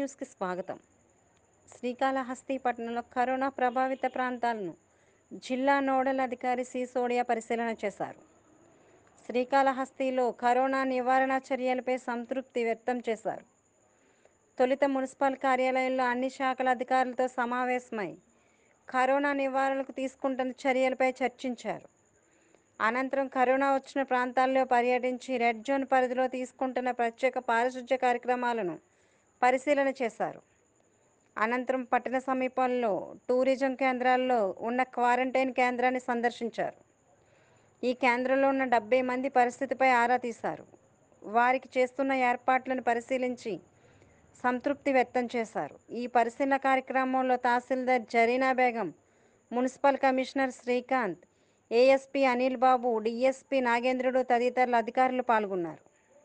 న్యూస్కి స్వాగతం శ్రీకాళహస్తి పట్టణంలో కరోనా ప్రభావిత ప్రాంతాలను జిల్లా నోడల్ అధికారి సి సోడియా పరిశీలన చేశారు శ్రీకాళహస్తిలో కరోనా నివారణ చర్యలపై సంతృప్తి వ్యక్తం చేశారు తొలుత మున్సిపల్ కార్యాలయంలో అన్ని శాఖల అధికారులతో సమావేశమై కరోనా నివారణకు తీసుకుంటున్న చర్యలపై చర్చించారు అనంతరం కరోనా వచ్చిన ప్రాంతాల్లో పర్యటించి రెడ్ జోన్ పరిధిలో తీసుకుంటున్న ప్రత్యేక పారిశుధ్య కార్యక్రమాలను పరిశీలన చేశారు అనంతరం పట్టణ సమీపంలో టూరిజం కేంద్రాల్లో ఉన్న క్వారంటైన్ కేంద్రాన్ని సందర్శించారు ఈ కేంద్రంలో ఉన్న డెబ్బై మంది పరిస్థితిపై ఆరా తీశారు వారికి చేస్తున్న ఏర్పాట్లను పరిశీలించి సంతృప్తి వ్యక్తం చేశారు ఈ పరిశీలన కార్యక్రమంలో tahsildar Zareena Begum municipal commissioner Srikanth ASP Anil Babu DSP Nagendrudu తదితరుల అధికారులు పాల్గొన్నారు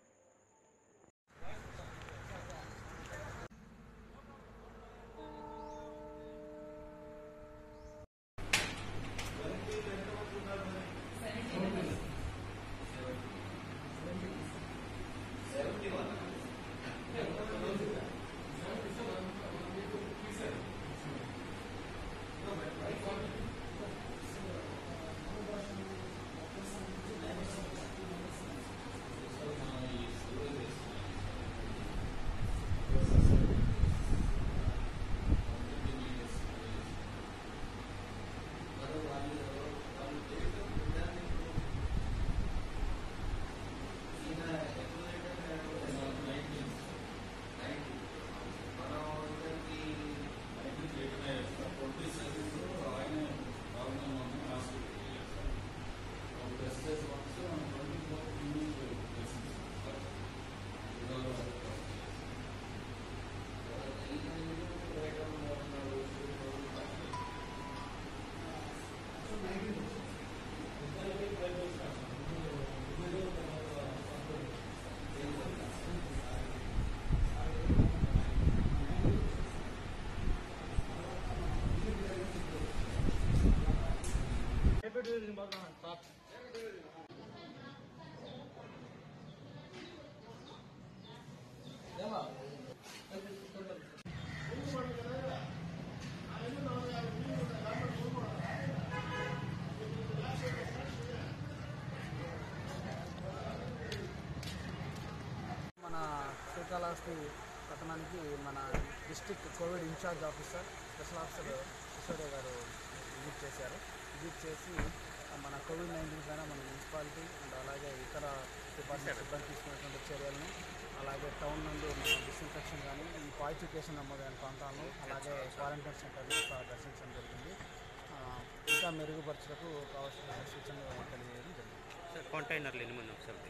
మన శ్రీకాళహస్తి పట్టణానికి మన district covid incharge officer special officer కిషోరే గారు విజిట్ చేశారు విజిట్ చేసి మన కోవిడ్ నైన్టీన్ పైన మన మున్సిపాలిటీ అండ్ అలాగే ఇతర డిపార్ట్మెంట్ సిబ్బంది తీసుకున్నటువంటి చర్యలను అలాగే టౌన్ నుండి మన డిస్ఇన్ఫెక్షన్ కానీ ఈ పాజిటివ్ కేసులు నమోదైన ప్రాంతాలను అలాగే క్వారంటైన్ సెంటర్లు కూడా దర్శించడం జరిగింది ఆ, ఇంకా మెరుగుపరచుటకు కావాల్సిన సూచనలు తెలియజేయడం జరిగింది సార్ కంటైనర్లు ఎన్ని మంది ఒకసారి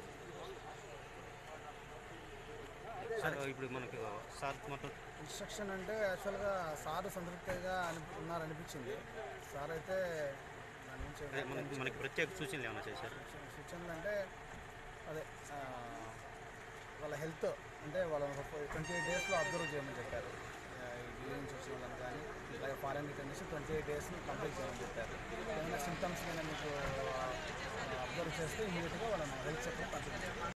సార్ ఇప్పుడు మనకి సార్ మొత్తం ఇన్స్ట్రక్షన్ అంటే యాక్చువల్గా సార్ సంతృప్తిగా అని ఉన్నారనిపించింది సార్ అయితే దాని నుంచి అదే మనకి మనకి ప్రత్యేక సూచనలు ఏమైనా చేశారు సూచనలు అంటే అదే ఆ, వాళ్ళ హెల్త్ అంటే వాళ్ళ ట్వంటీ ఎయిట్ డేస్లో అబ్జర్వ్ చేయమని చెప్పారు ఆ, ఈ ఢిల్లీ నుంచి వచ్చిన వాళ్ళని కానీ అలాగే ఫారెన్ రిటర్న్ చేసి ట్వంటీ ఎయిట్ డేస్ని కంప్లీట్ చేయమని చెప్పారు ఏమైనా సిమ్టమ్స్ కానీ మీకు అబ్జర్వ్ చేస్తే ఇమీడియట్గా వాళ్ళని హెల్త్ చెకప్ పంపించారు